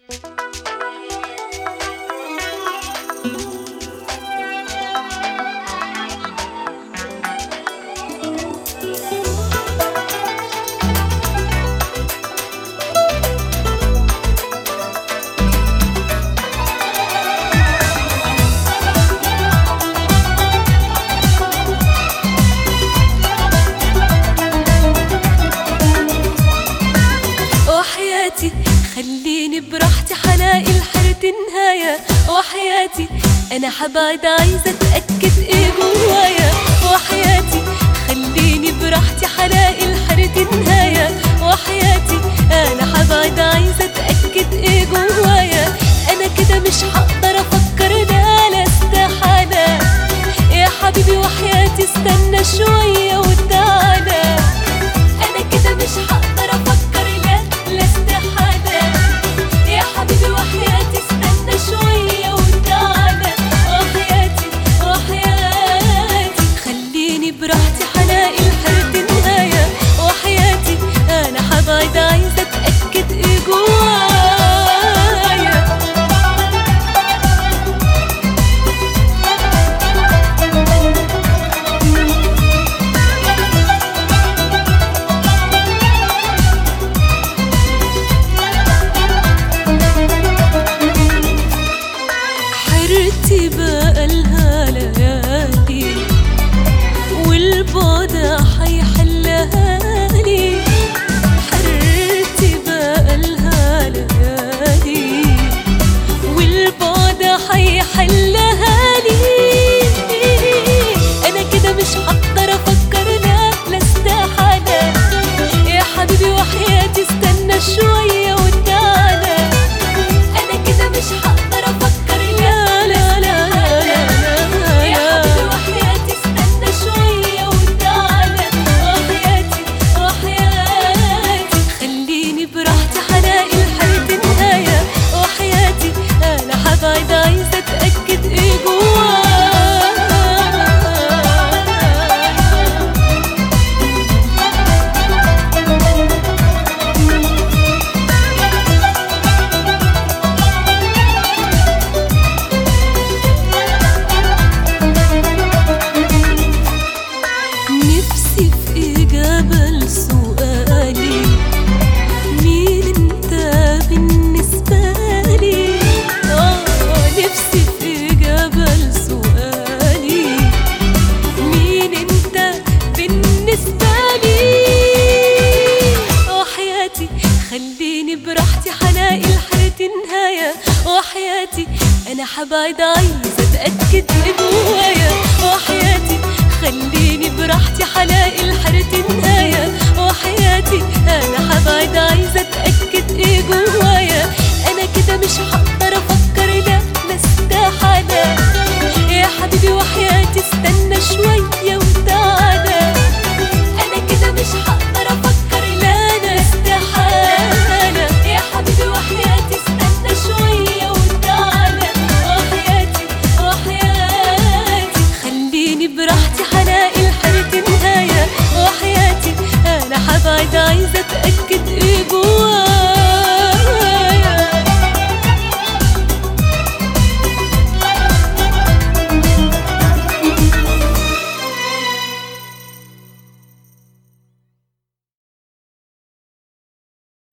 وحياتي خليني براحتي حلاقي الحيرة نهاية وحياتي انا حبعد عايزة اتأكد ايه جوايا وحياتي خليني براحتي حلاقي الحيرة نهاية وحياتي انا حبعد عايزة اتأكد ايه جوايا انا كده مش هقدر افكر لا لا استحالة يا حبيبي وحياتي استنى شوية وتعالى انا كده مش هقدر افكر لا لا استحالة يا حبيبي وحياتي استنى شوية وتعالى وحياتي وحياتي خليني براحتي حلاقي الحيرة نهاية وحياتي انا حبعد عايزة اتأكد ايه جوايا حيرتي بقالها ليالي والبعد حيحلها لي حيرتي بقالها ليالي والبعد حيحلها لي انا كده مش هقدر افكر لا لا استحالة يا حبيبي وحياتي استنى شوية وتعالى انا كده مش هقدر افكر لا لا لا لا يا حبيبي وحياتي استنى شوية وتعالى وحياتي وحياتي خليني براحتي حلاقي الحيرة نهاية وحياتي انا حبعد عايزة اتأكد ايه جوايا نفسي في إجابة لسؤالي مين انت بالنسبة لي آه نفسي في إجابة لسؤالي مين انت بالنسبة لي وحياتي خليني براحتي حلاقي الحيرة نهاية وحياتي أنا حبعد عايزة أتأكد إيه جوايا وحياتي خليني براحتي حلاقي الحيرة نهاية وحياتي أنا حبعد عايزة أتأكد إيه جوايا أنا كده مش هقدر